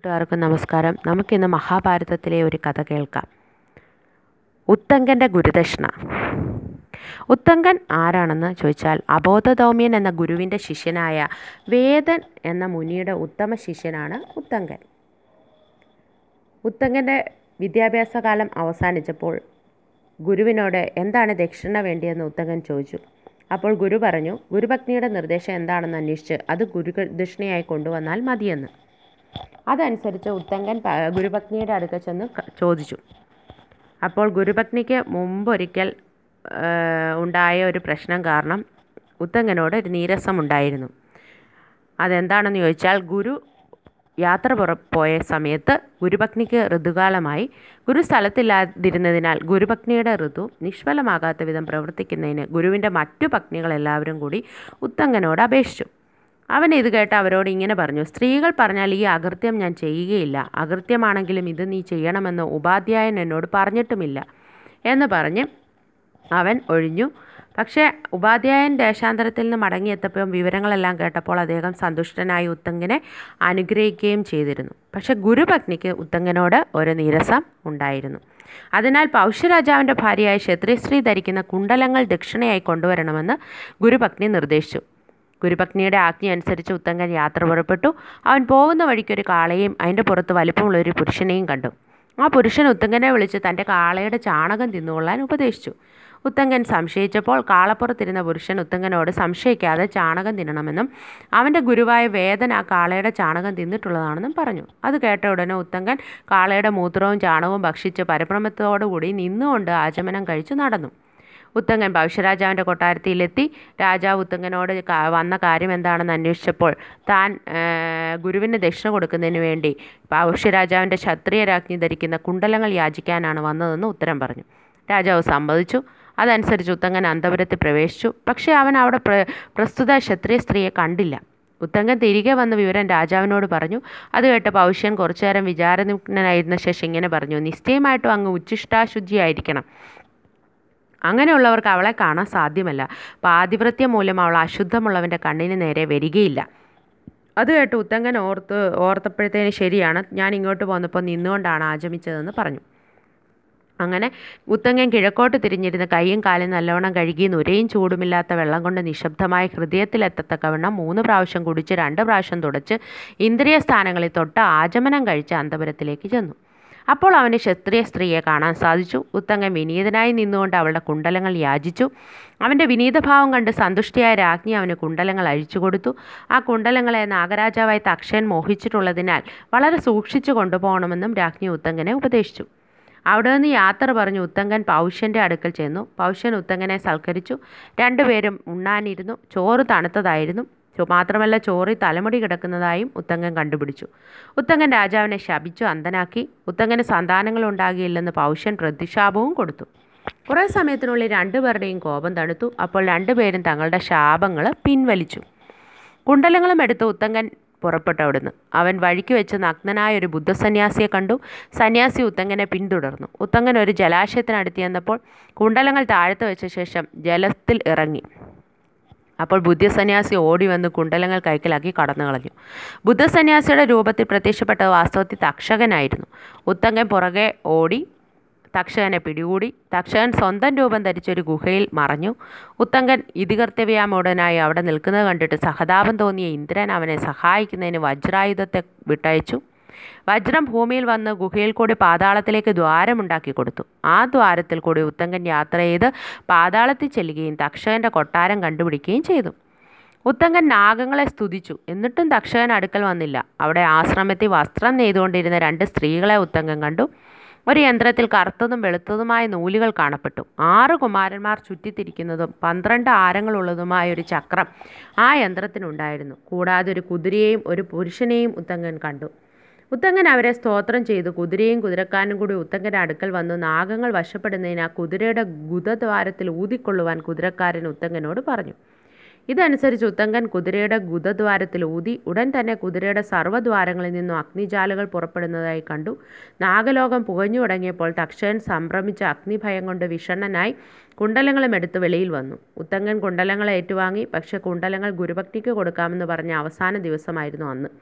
കൂട്ടുകാർക്കും നമസ്കാരം നമുക്കിന്ന് മഹാഭാരതത്തിലെ ഒരു കഥ കേൾക്കാം ഉത്തങ്കൻ്റെ ഗുരുദക്ഷിണ ഉത്തങ്കൻ ആരാണെന്ന് ചോദിച്ചാൽ അബോധദൗമ്യൻ എന്ന ഗുരുവിൻ്റെ ശിഷ്യനായ വേദൻ എന്ന മുനിയുടെ ഉത്തമ ശിഷ്യനാണ് ഉത്തങ്കൻ ഉത്തങ്കൻ്റെ വിദ്യാഭ്യാസ കാലം അവസാനിച്ചപ്പോൾ ഗുരുവിനോട് എന്താണ് ദക്ഷിണ വേണ്ടിയെന്ന് ഉത്തങ്കൻ ചോദിച്ചു അപ്പോൾ ഗുരു പറഞ്ഞു ഗുരുഭഗ്നിയുടെ നിർദ്ദേശം എന്താണെന്ന് അന്വേഷിച്ച് അത് ഗുരു ദക്ഷിണയായി കൊണ്ടുവന്നാൽ മതിയെന്ന് അതനുസരിച്ച് ഉത്തങ്കൻ പ- ഗുരുപത്നിയുടെ അടുക്കൽ ചെന്ന് ക- ചോദിച്ചു അപ്പോൾ ഗുരുപത്നിക്ക് മുമ്പൊരിക്കൽ ആ, ഉണ്ടായ ഒരു പ്രശ്നം കാരണം ഉത്തങ്കനോട് ഒരു നീരസം ഉണ്ടായിരുന്നു അതെന്താണെന്ന് ചോദിച്ചാൽ ഗുരു യാത്ര പുറ പോയ സമയത്ത് ഗുരുപത്നിക്ക് ഋതുകാലമായി ഗുരു സ്ഥലത്തില്ലാതിരുന്നതിനാൽ ഗുരുപത്നിയുടെ ഋതു നിഷ്ഫലമാകാത്ത വിധം പ്രവർത്തിക്കുന്നതിന് ഗുരുവിൻ്റെ മറ്റു പത്നികളെല്ലാവരും കൂടി ഉത്തങ്കനോട് അപേക്ഷിച്ചു അവൻ ഇത് കേട്ട് അവരോട് ഇങ്ങനെ പറഞ്ഞു സ്ത്രീകൾ പറഞ്ഞാൽ ഈ അകൃത്യം ഞാൻ ചെയ്യുകയില്ല അകൃത്യമാണെങ്കിലും ഇത് നീ ചെയ്യണമെന്ന് ഉപാധ്യായൻ എന്നോട് പറഞ്ഞിട്ടുമില്ല എന്ന് പറഞ്ഞ് അവൻ ഒഴിഞ്ഞു പക്ഷേ ഉപാധ്യായൻ ദേശാന്തരത്തിൽ നിന്ന് മടങ്ങിയെത്തപ്പോൾ വിവരങ്ങളെല്ലാം കേട്ടപ്പോൾ അദ്ദേഹം സന്തുഷ്ടനായി ഉത്തങ്കനെ അനുഗ്രഹിക്കുകയും ചെയ്തിരുന്നു പക്ഷേ ഗുരുപത്നിക്ക് ഉത്തങ്കനോട് ഒരു നീരസം ഉണ്ടായിരുന്നു അതിനാൽ പൗഷ്യരാജാവിൻ്റെ ഭാര്യയായ ക്ഷത്രിയസ്ത്രീ ധരിക്കുന്ന കുണ്ടലങ്ങൾ ദക്ഷിണയായി കൊണ്ടുവരണമെന്ന് ഗുരുപത്നി നിർദ്ദേശിച്ചു ഗുരുപത്നിയുടെ ആജ്ഞ അനുസരിച്ച് ഉത്തങ്കൻ യാത്ര പുറപ്പെട്ടു അവൻ പോകുന്ന വഴിക്കൊരു കാളയും അതിൻ്റെ പുറത്ത് വലിപ്പമുള്ള ഒരു പുരുഷനെയും കണ്ടു ആ പുരുഷൻ ഉത്തങ്കനെ വിളിച്ച് തൻ്റെ കാളയുടെ ചാണകം തിന്നുകൊള്ളാൻ ഉപദേശിച്ചു ഉത്തങ്കൻ സംശയിച്ചപ്പോൾ കാളപ്പുറത്തിരുന്ന പുരുഷൻ ഉത്തങ്കനോട് സംശയിക്കാതെ ചാണകം തിന്നണമെന്നും അവൻ്റെ ഗുരുവായ വേദൻ ആ കാളയുടെ ചാണകം തിന്നിട്ടുള്ളതാണെന്നും പറഞ്ഞു അത് കേട്ട ഉടനെ ഉത്തങ്കൻ കാളയുടെ മൂത്രവും ചാണകവും ഭക്ഷിച്ച് പരിഭ്രമത്തോടുകൂടി നിന്നുകൊണ്ട് ആചമനം കഴിച്ചു നടന്നു ഉത്തങ്കൻ ഭവിഷ്യരാജാവിൻ്റെ കൊട്ടാരത്തിലെത്തി രാജാവ് ഉത്തങ്കനോട് കാ- വന്ന കാര്യം എന്താണെന്ന് അന്വേഷിച്ചപ്പോൾ താൻ ആ, ഗുരുവിന് ദക്ഷിണ കൊടുക്കുന്നതിന് വേണ്ടി ഭവിഷ്യരാജാവിൻ്റെ ക്ഷത്രിയ രാജ്ഞി ധരിക്കുന്ന കുണ്ടലങ്ങൾ യാചിക്കാനാണ് വന്നതെന്ന് ഉത്തരം പറഞ്ഞു രാജാവ് സമ്മതിച്ചു അതനുസരിച്ച് ഉത്തങ്കൻ അന്തപുരത്തിൽ പ്രവേശിച്ചു പക്ഷേ അവൻ അവിടെ പ്ര പ്രസ്തുത ക്ഷത്രിയ സ്ത്രീയെ കണ്ടില്ല ഉത്തങ്കൻ തിരികെ വന്ന വിവരം രാജാവിനോട് പറഞ്ഞു അത് കേട്ട് പൗഷ്യൻ കുറച്ചു നേരം വിചാരനിഗ്നനായിരുന്ന ശേഷം ഇങ്ങനെ പറഞ്ഞു നിശ്ചയമായിട്ടും അങ്ങ് ഉച്ഛിഷ്ടാശുദ്ധിയായിരിക്കണം അങ്ങനെയുള്ളവർക്ക് അവളെ കാണാൻ സാധ്യമല്ല പാതിവൃത്യം മൂലം അവൾ അശുദ്ധമുള്ളവൻ്റെ കണ്ണിന് നേരെ വരികയില്ല അത് കേട്ട് ഉത്തങ്കൻ ഓർത്ത് ഓർത്തപ്പോഴത്തേന് ശരിയാണ് ഞാൻ ഇങ്ങോട്ട് പോന്നപ്പോൾ നിന്നുകൊണ്ടാണ് ആചമിച്ചതെന്ന് പറഞ്ഞു അങ്ങനെ ഉത്തങ്ങൻ കിഴക്കോട്ട് തിരിഞ്ഞിരുന്ന് കൈയും കാലും നല്ലവണ്ണം കഴുകി നുരയും ചൂടുമില്ലാത്ത വെള്ളം കൊണ്ട് നിശബ്ദമായി ഹൃദയത്തിലെത്തത്തക്കവണ്ണം മൂന്ന് പ്രാവശ്യം കുടിച്ച് രണ്ട് പ്രാവശ്യം തുടച്ച് ഇന്ദ്രിയ സ്ഥാനങ്ങളിൽ തൊട്ട് ആചമനം കഴിച്ച് അന്തപുരത്തിലേക്ക് ചെന്നു അപ്പോൾ അവന് ക്ഷത്രിയ സ്ത്രീയെ കാണാൻ സാധിച്ചു ഉത്തങ്ങൻ വിനീതനായി നിന്നുകൊണ്ട് അവളുടെ കുണ്ടലങ്ങൾ യാചിച്ചു അവൻ്റെ വിനീതഭാവം കണ്ട് സന്തുഷ്ടിയായ രാജ്ഞി അവന് കുണ്ടലങ്ങൾ അഴിച്ചു കൊടുത്തു ആ കുണ്ടലങ്ങളെ നാഗരാജാവായി തക്ഷൻ മോഹിച്ചിട്ടുള്ളതിനാൽ വളരെ സൂക്ഷിച്ചു കൊണ്ടുപോകണമെന്നും രാജ്ഞി ഉത്തങ്കനെ ഉപദേശിച്ചു അവിടെ നിന്ന് യാത്ര പറഞ്ഞു ഉത്തങ്കൻ പൗഷ്യൻ്റെ അടുക്കൽ ചെന്നു പൗഷ്യൻ ഉത്തങ്കനെ സൽക്കരിച്ചു രണ്ടുപേരും ഉണ്ണാനിരുന്നു ചോറ് തണുത്തതായിരുന്നു ചോ- മാത്രമല്ല ചോറിൽ തലമുടി കിടക്കുന്നതായും ഉത്തങ്കൻ കണ്ടുപിടിച്ചു ഉത്തങ്കൻ രാജാവിനെ ശപിച്ചു അന്തനാക്കി ഉത്തങ്കന് സന്താനങ്ങൾ ഉണ്ടാകില്ലെന്ന് പൗഷ്യൻ പ്രതിശാപവും കൊടുത്തു കുറേ സമയത്തിനുള്ളിൽ രണ്ടുപേരുടെയും കോപം തണുത്തു അപ്പോൾ രണ്ടുപേരും തങ്ങളുടെ ശാപങ്ങൾ പിൻവലിച്ചു കുണ്ടലങ്ങളും എടുത്ത് ഉത്തങ്കൻ പുറപ്പെട്ടു അവിടുന്ന് അവൻ വഴിക്ക് വെച്ച് നഗ്നനായ ഒരു ബുദ്ധസന്യാസിയെ കണ്ടു സന്യാസി ഉത്തങ്കനെ പിന്തുടർന്നു ഉത്തങ്കൻ ഒരു ജലാശയത്തിനടുത്ത് ചെന്നപ്പോൾ കുണ്ടലങ്ങൾ താഴത്ത് വെച്ച ശേഷം ജലത്തിൽ ഇറങ്ങി അപ്പോൾ ബുദ്ധസന്യാസി ഓടി വന്ന് കുണ്ടലങ്ങൾ കൈക്കലാക്കി കടന്നു കളഞ്ഞു ബുദ്ധസന്യാസിയുടെ രൂപത്തിൽ പ്രത്യക്ഷപ്പെട്ടത് വാസ്തവത്തിൽ തക്ഷകനായിരുന്നു ഉത്തങ്കൻ പുറകെ ഓടി തക്ഷകനെ പിടികൂടി തക്ഷകൻ സ്വന്തം രൂപം ധരിച്ചൊരു ഗുഹയിൽ മറഞ്ഞു ഉത്തങ്കൻ ഇതികർത്തവ്യാമോടനായി അവിടെ നിൽക്കുന്നത് കണ്ടിട്ട് സഹതാപം തോന്നിയ ഇന്ദ്രൻ അവനെ സഹായിക്കുന്നതിന് വജ്രായുധത്തെ വിട്ടയച്ചു വജ്രം ഭൂമിയിൽ വന്ന് ഗുഹയിൽ കൂടി പാതാളത്തിലേക്ക് ദ്വാരമുണ്ടാക്കി കൊടുത്തു ആ ദ്വാരത്തിൽ കൂടി ഉത്തങ്കൻ യാത്ര ചെയ്ത് പാതാളത്തിൽ ചെല്ലുകയും തക്ഷകൻ്റെ കൊട്ടാരം കണ്ടുപിടിക്കുകയും ചെയ്തു ഉത്തങ്കൻ നാഗങ്ങളെ സ്തുതിച്ചു എന്നിട്ടും തക്ഷകൻ അടുക്കൽ വന്നില്ല അവിടെ ആശ്രമത്തിൽ വസ്ത്രം നെയ്തുകൊണ്ടിരുന്ന രണ്ട് സ്ത്രീകളെ ഉത്തങ്കൻ കണ്ടു ഒരു യന്ത്രത്തിൽ കറുത്തതും വെളുത്തതുമായ നൂലുകൾ കാണപ്പെട്ടു ആറ് കുമാരന്മാർ ചുറ്റിത്തിരിക്കുന്നതും പന്ത്രണ്ട് ആരങ്ങളുള്ളതുമായ ഒരു ചക്രം ആ യന്ത്രത്തിനുണ്ടായിരുന്നു കൂടാതെ ഒരു കുതിരയെയും ഒരു പുരുഷനെയും ഉത്തങ്കൻ കണ്ടു ഉത്തങ്കൻ അവരെ സ്തോത്രം ചെയ്തു കുതിരയും കുതിരക്കാരനും കൂടി ഉത്തങ്കൻ്റെ അടുക്കൽ വന്നു നാഗങ്ങൾ വശപ്പെടുന്നതിന് ആ കുതിരയുടെ ഗുദദ്വാരത്തിൽ ഊതിക്കൊള്ളുവാൻ കുതിരക്കാരൻ ഉത്തങ്കനോട് പറഞ്ഞു ഇതനുസരിച്ച് ഉത്തങ്കൻ കുതിരയുടെ ഗുദദ്വാരത്തിൽ ഊതി ഉടൻ തന്നെ കുതിരയുടെ സർവ്വദ്വാരങ്ങളിൽ നിന്നും അഗ്നിജാലുകൾ പുറപ്പെടുന്നതായി കണ്ടു നാഗലോകം പുകഞ്ഞു തുടങ്ങിയപ്പോൾ തക്ഷകൻ സംഭ്രമിച്ച അഗ്നിഭയം കൊണ്ട് വിഷണ്ണനായി കുണ്ടലങ്ങളും എടുത്ത് വെളിയിൽ വന്നു ഉത്തങ്കൻ കുണ്ടലങ്ങളെ ഏറ്റുവാങ്ങി പക്ഷെ കുണ്ടലങ്ങൾ ഗുരുഭക്തിക്ക് കൊടുക്കാമെന്ന് പറഞ്ഞ അവസാന ദിവസമായിരുന്നു അന്ന്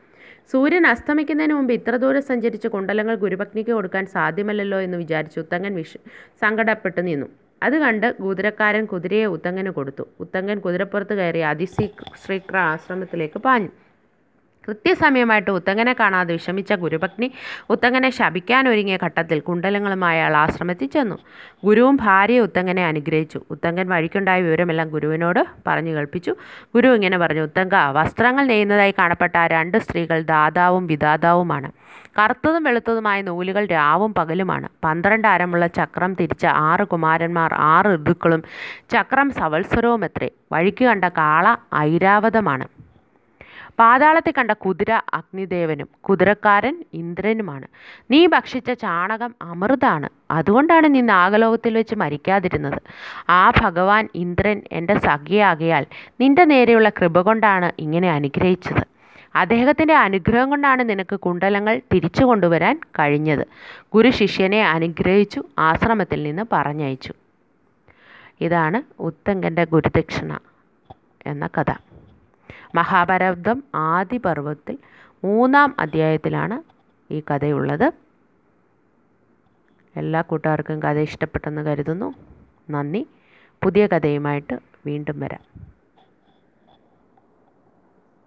സൂര്യൻ അസ്തമിക്കുന്നതിന് മുമ്പ് ഇത്ര ദൂരം സഞ്ചരിച്ച് കുണ്ടലങ്ങൾ ഗുരുപത്നിക്ക് കൊടുക്കാൻ സാധ്യമല്ലല്ലോ എന്ന് വിചാരിച്ച് ഉത്തങ്കൻ വിഷ സങ്കടപ്പെട്ടു നിന്നു അത് കണ്ട് കുതിരക്കാരൻ കുതിരയെ ഉത്തങ്കന് കൊടുത്തു ഉത്തങ്കൻ കുതിരപ്പുറത്ത് കയറി അതിശ്രീ ശ്രീക്ര ആശ്രമത്തിലേക്ക് പാഞ്ഞു കൃത്യസമയമായിട്ട് ഉത്തങ്കനെ കാണാതെ വിഷമിച്ച ഗുരുപത്നി ഉത്തങ്കനെ ശപിക്കാനൊരുങ്ങിയ ഘട്ടത്തിൽ കുണ്ടലങ്ങളുമായ അയാൾ ആശ്രമത്തിൽ ചെന്നു ഗുരുവും ഭാര്യയെ ഉത്തങ്കനെ അനുഗ്രഹിച്ചു ഉത്തങ്കൻ വഴിക്കുണ്ടായ വിവരമെല്ലാം ഗുരുവിനോട് പറഞ്ഞു കേൾപ്പിച്ചു ഗുരു ഇങ്ങനെ പറഞ്ഞു ഉത്തങ്ക വസ്ത്രങ്ങൾ നെയ്യുന്നതായി കാണപ്പെട്ട ആ രണ്ട് സ്ത്രീകൾ ദാതാവും വിധാതാവുമാണ് കറുത്തതും വെളുത്തതുമായ നൂലുകൾ രാവും പകലുമാണ് പന്ത്രണ്ട് അരമുള്ള ചക്രം തിരിച്ച ആറ് കുമാരന്മാർ ആറ് ഋതുക്കളും ചക്രം സവത്സരവുമത്രേ വഴിക്ക് കണ്ട കാള ഐരാവതമാണ് പാതാളത്തിൽ കണ്ട കുതിര അഗ്നിദേവനും കുതിരക്കാരൻ ഇന്ദ്രനുമാണ് നീ ഭക്ഷിച്ച ചാണകം അമൃതാണ് അതുകൊണ്ടാണ് നീ നാഗലോകത്തിൽ വെച്ച് മരിക്കാതിരുന്നത് ആ ഭഗവാൻ ഇന്ദ്രൻ എൻ്റെ സഖിയാകയാൽ നിന്റെ നേരെയുള്ള കൃപ കൊണ്ടാണ് ഇങ്ങനെ അനുഗ്രഹിച്ചത് അദ്ദേഹത്തിൻ്റെ അനുഗ്രഹം കൊണ്ടാണ് നിനക്ക് കുണ്ടലങ്ങൾ തിരിച്ചു കൊണ്ടുവരാൻ കഴിഞ്ഞത് ഗുരു ശിഷ്യനെ അനുഗ്രഹിച്ചു ആശ്രമത്തിൽ നിന്ന് പറഞ്ഞയച്ചു ഇതാണ് ഉത്തങ്കൻ്റെ ഗുരുദക്ഷിണ എന്ന കഥ മഹാഭാരതം ആദി പർവ്വത്തിൽ മൂന്നാം അധ്യായത്തിലാണ് ഈ കഥയുള്ളത് എല്ലാ കൂട്ടുകാർക്കും കഥ ഇഷ്ടപ്പെട്ടെന്ന് കരുതുന്നു നന്ദി പുതിയ കഥയുമായിട്ട് വീണ്ടും വരാം